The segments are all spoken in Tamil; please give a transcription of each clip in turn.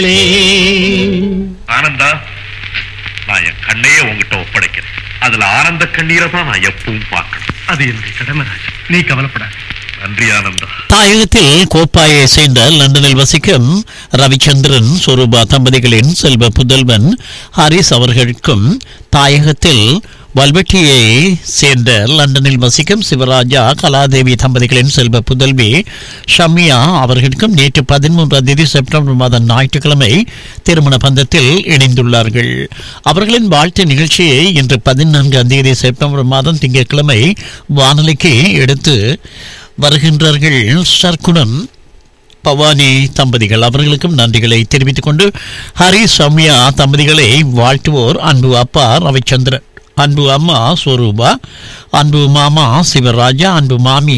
ஆனந்தா நான் என் கண்ணையே உங்ககிட்ட ஒப்படைக்கிறேன் அதுல ஆனந்த கண்ணீரை தான் நான் எப்பவும் பார்க்கணும் அது என்னுடைய கடமை ராஜ் நீ கவலைப்படாத நன்றி ஆனந்தா தாயகத்தில் கோப்பாயை சேர்ந்த லண்டனில் வசிக்கும் ரவிச்சந்திரன் சொரூபா தம்பதிகளின் செல்வ புதல்வன் ஹரிஸ் அவர்களுக்கும் தாயகத்தில் வல்வெட்டியை சேர்ந்த லண்டனில் வசிக்கும் சிவராஜா கலாதேவி தம்பதிகளின் செல்வ புதல்வி ஷமியா அவர்களுக்கும் நேற்று பதிமூன்றாம் தேதி செப்டம்பர் மாதம் ஞாயிற்றுக்கிழமை திருமண பந்தத்தில் இணைந்துள்ளார்கள் அவர்களின் வாழ்த்து நிகழ்ச்சியை இன்று பதினான்காம் தேதி செப்டம்பர் மாதம் திங்கட்கிழமை வானொலிக்கு எடுத்து வருகின்றார்கள் சர்க்குணம் பவானி தம்பதிகள் அவர்களுக்கும் நன்றிகளை தெரிவித்துக் கொண்டு ஹரி சௌமியா தம்பதிகளை வாழ்த்துவோர் அன்பு அப்பா ரவிச்சந்திரன் அன்பு அம்மா ஸ்வரூபா அன்பு மாமா சிவராஜா அன்பு மாமி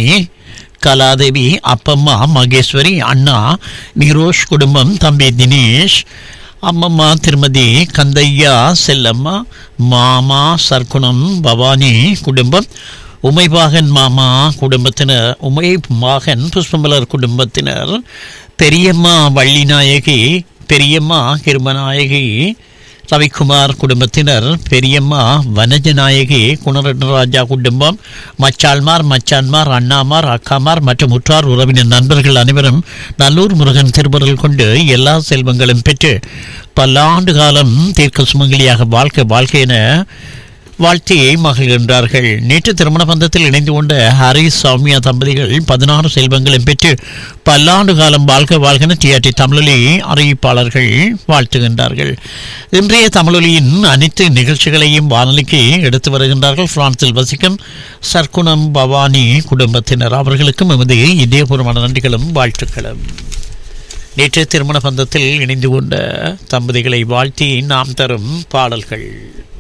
கலாதேவி அப்பம்மா மகேஸ்வரி அண்ணா நிரோஷ் குடும்பம் தம்பி தினேஷ் அம்மம்மா திருமதி கந்தையா செல்லம்மா மாமா சர்க்குணம் பவானி குடும்பம் உமைபாகன் மாமா குடும்பத்தினர் உமை மகன் புஷ்பமலர் குடும்பத்தினர் பெரியம்மா வள்ளிநாயகி பெரியம்மா கிருமநாயகி ரவிக்குமார் குடும்பத்தினர் பெரியம்மா வனஜநாயகி குணரட்னராஜா குடும்பம் மச்சாள்மார் மச்சான்மார் அண்ணாமார் அக்காமார் மற்றும் உற்றார் உறவினர் நண்பர்கள் அனைவரும் நல்லூர் முருகன் திருவருள் கொண்டு எல்லா செல்வங்களும் பெற்று பல்லாண்டு காலம் தீர்க்க சுமங்கலியாக வாழ்க்கை வாழ்க்கை என வாழ்த்தியை மகிழ்கின்றார்கள் நேற்று திருமண பந்தத்தில் இணைந்து கொண்ட ஹரி சௌமியா தம்பதிகள் பதினாறு செல்வங்களும் பெற்று பல்லாண்டு காலம் வாழ்க வாழ்கன டிஆர்டி தமிழொலி அறிவிப்பாளர்கள் வாழ்த்துகின்றார்கள் இன்றைய தமிழொலியின் அனைத்து நிகழ்ச்சிகளையும் வானொலிக்கு எடுத்து வருகின்றார்கள் பிரான்சில் வசிக்கும் சர்க்குணம் பவானி குடும்பத்தினர் அவர்களுக்கும் எமது இதயபூர்வமான நன்றிகளும் வாழ்த்துக்களும் நேற்று திருமண பந்தத்தில் இணைந்து கொண்ட தம்பதிகளை வாழ்த்தி நாம் தரும் பாடல்கள்